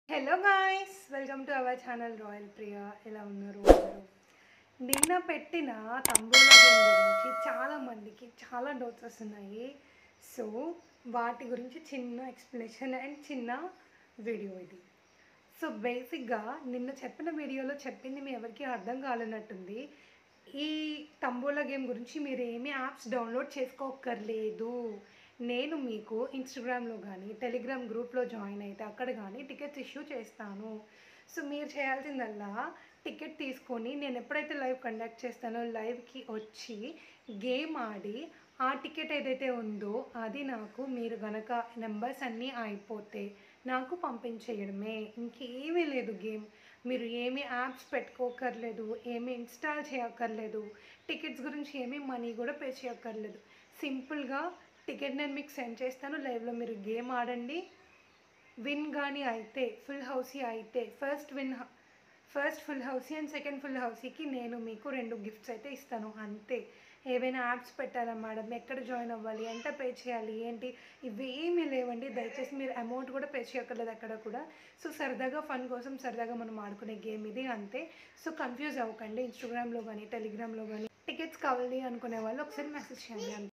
hello guys welcome to our channel Royal Priya ఎలా ఉన్నారు అందరూ నిన్న పెట్టిన తంబూలా గేమ్ గురించి చాలా మందికి చాలా డౌట్స్ వస్తున్నాయి సో వాటి గురించి చిన్న ఎక్స్ప్లెనేషన్ అండ్ చిన్న వీడియో ఇది సో బేసిక్గా నిన్న చెప్పిన వీడియోలో చెప్పింది మీ ఎవరికి అర్థం కాలేనట్టుంది ఈ తంబోలా గేమ్ గురించి మీరు ఏమీ యాప్స్ డౌన్లోడ్ చేసుకోక్కర్లేదు నేను మీకు ఇన్స్టాగ్రామ్లో కానీ టెలిగ్రామ్ గ్రూప్లో జాయిన్ అయితే అక్కడ కానీ టికెట్స్ ఇష్యూ చేస్తాను సో మీరు చేయాల్సిందల్లా టికెట్ తీసుకొని నేను ఎప్పుడైతే లైవ్ కండక్ట్ చేస్తానో లైవ్కి వచ్చి గేమ్ ఆడి ఆ టికెట్ ఏదైతే ఉందో అది నాకు మీరు గనక నెంబర్స్ అన్నీ అయిపోతే నాకు పంపించేయడమే ఇంకేమీ లేదు గేమ్ మీరు ఏమీ యాప్స్ పెట్టుకోకర్లేదు ఏమీ ఇన్స్టాల్ చేయక్కర్లేదు టికెట్స్ గురించి ఏమీ మనీ కూడా పే చేయక్కర్లేదు సింపుల్గా టికెట్ నేను మీకు సెండ్ చేస్తాను లైవ్లో మీరు గేమ్ ఆడండి విన్ కానీ అయితే ఫుల్ హౌసీ అయితే first win first full housie and second full హౌసీకి నేను మీకు రెండు గిఫ్ట్స్ అయితే ఇస్తాను అంతే ఏవైనా యాప్స్ పెట్టాలా మేడం ఎక్కడ జాయిన్ అవ్వాలి ఎంత పే చేయాలి ఏంటి ఇవేమీ లేవండి దయచేసి మీరు అమౌంట్ కూడా పే చేయక్కర్లేదు అక్కడ కూడా సో సరదాగా ఫన్ కోసం సరదాగా మనం ఆడుకునే గేమ్ ఇది అంతే సో కన్ఫ్యూజ్ అవ్వకండి ఇన్స్టాగ్రామ్లో కానీ టెలిగ్రామ్లో కానీ టికెట్స్ కావాలి అనుకునే వాళ్ళు ఒకసారి మెసేజ్ చేయండి అంతే